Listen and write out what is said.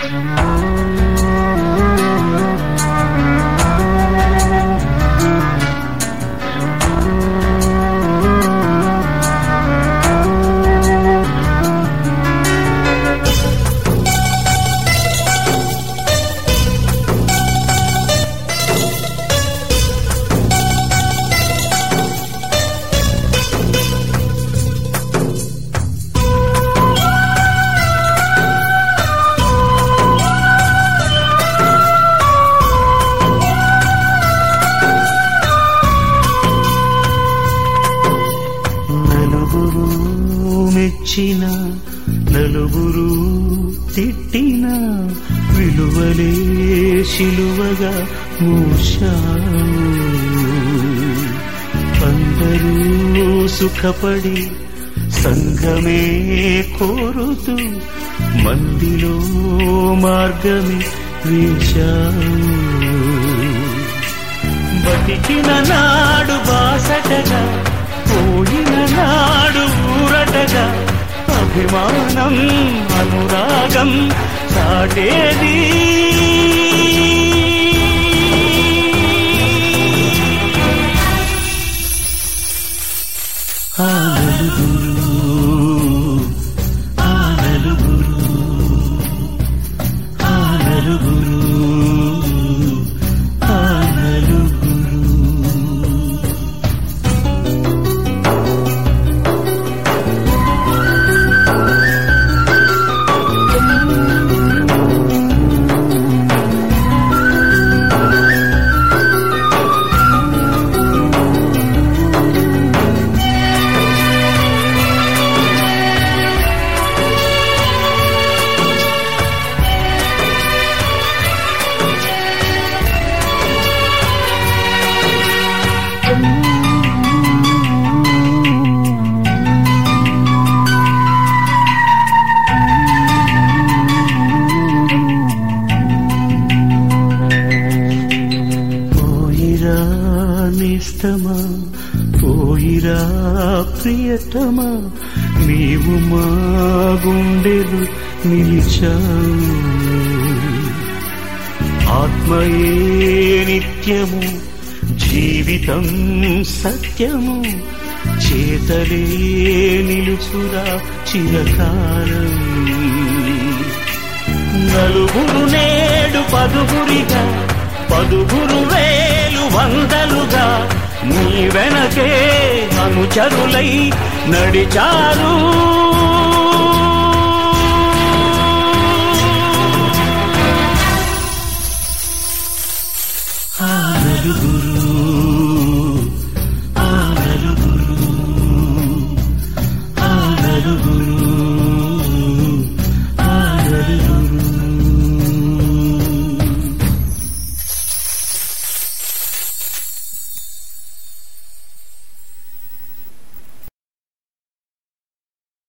నలుగురు మెచ్చిన నలుగురు తిట్టిన విలువలే శిలువగా మూశావు అందరూ సుఖపడి సంఘమే కోరుతూ మందిలో మార్గమే వేశావు బతికిన నాడు బాసటగా పోయిన నాడు ఊరటగా అభిమానం అనురాగం సాటేది ఆ నలుగురు ఆ నలుగురు ఆ నలుగురు ఆ నలుగురు పోయిరా నిష్టమా పోయిరా ప్రియతమా నీవు మా గుండెలు నిలిచావు ఆత్మయే నిత్యము జీవితం సత్యము చేతలే నిలుచురా చిరకాలం నలుగురు నేడు పదుగురిగా పదుగురు వేలు వందలుగా నీ వెనకే అనుచరులై నడిచారు